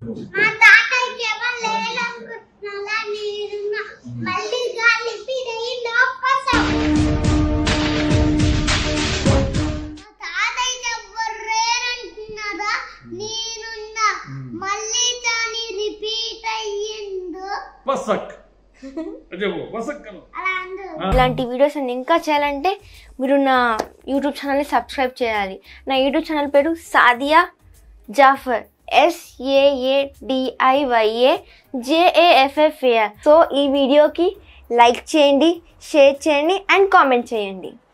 మా తాతయ్యకి ఎవరు లేరనుకుంటున్నారా నేనున్నా మళ్ళీ గాలి పిడైలో పసం మా తాతయ్యకి ఎవరు లేరంటున్నారా నేనున్నా మళ్ళీ దాని రిపీట్ అయ్యిందో వసక్ అదే వసక్ అను అలా అందరూ ఇలాంటి వీడియోస్ అన్ని ఇంకా చేయాలంటే మీరు నా యూట్యూబ్ ఛానల్ని సబ్స్క్రైబ్ చేయాలి నా యూట్యూబ్ ఛానల్ పేరు సాదియా జాఫర్ ఎస్ఏఏడిఐవైఏ జేఏఎఫ్ఎఫ్ఏఆర్ సో ఈ వీడియోకి లైక్ చేయండి షేర్ చేయండి అండ్ కామెంట్ చేయండి